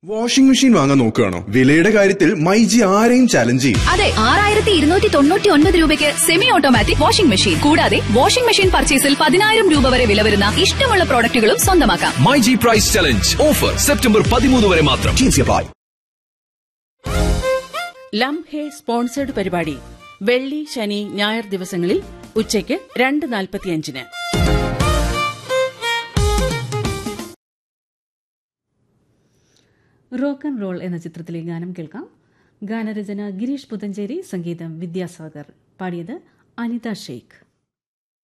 washing machine വാങ്ങാൻ നോക്കുകയാണോ വിലയുടെ കാര്യത്തിൽ മൈജി ആരെയും ചലഞ്ച് ചെയ്യും അതെ ആറായിരത്തി ഇരുന്നൂറ്റി തൊണ്ണൂറ്റി ഒൻപത് രൂപയ്ക്ക് സെമി ഓട്ടോമാറ്റിക് വാഷിംഗ് മെഷീൻ കൂടാതെ വാഷിംഗ് മെഷീൻ പർച്ചേസിൽ പതിനായിരം രൂപ വരെ വില വരുന്ന ഇഷ്ടമുള്ള പ്രോഡക്റ്റുകളും സ്വന്തമാക്കാം my G price challenge offer September പതിമൂന്ന് വരെ മാത്രം ലം ഹേ സ്പോൺസേഡ് പരിപാടി വെള്ളി ശനി ഞായർ ദിവസങ്ങളിൽ ഉച്ചയ്ക്ക് രണ്ട് നാൽപ്പത്തിയഞ്ചിന് റോക്ക് ആൻഡ് റോൾ എന്ന ചിത്രത്തിലെ ഗാനം കേൾക്കാം ഗാനരചന ഗിരീഷ് പുതഞ്ചേരി സംഗീതം വിദ്യാസാഗർ പാടിയത് അനിത ഷെയ്ഖ്